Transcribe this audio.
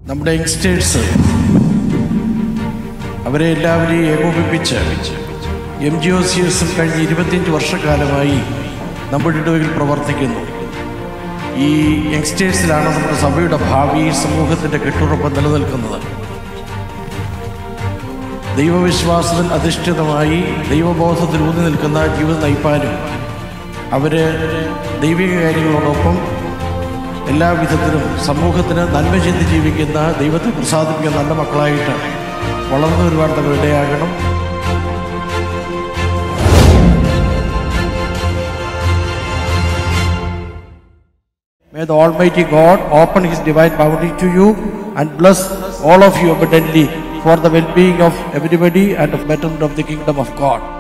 നമ്മുടെ യങ്സ്റ്റേഴ്സ് അവരെ എല്ലാവരെയും ഏകോപിപ്പിച്ച് എം ജി ഒ സി എസും കഴിഞ്ഞ ഇരുപത്തിയഞ്ച് വർഷക്കാലമായി നമ്മുടെ ഇടവയിൽ പ്രവർത്തിക്കുന്നു ഈ യങ്സ്റ്റേഴ്സിലാണ് നമ്മുടെ സഭയുടെ ഭാവി സമൂഹത്തിൻ്റെ കെട്ടുറപ്പ് നിലനിൽക്കുന്നത് ദൈവവിശ്വാസത്തിൽ അധിഷ്ഠിതമായി ദൈവബോധത്തിൽ ഊന്നി നിൽക്കുന്ന ജീവിതം നയിപ്പാനും അവര് ദൈവിക കാര്യങ്ങളോടൊപ്പം എല്ലാ വിധത്തിലും സമൂഹത്തിന് നന്മ ചെയ്ത് ജീവിക്കുന്ന ദൈവത്തെ പ്രസാദിപ്പിക്കുന്ന നല്ല മക്കളായിട്ട് വളർന്നു വരുവാൻ തങ്ങൾ ഇടയാകണം May the Almighty God open His divine bounty to you and bless all of you abundantly for the well being of everybody and the betterment of the kingdom of God.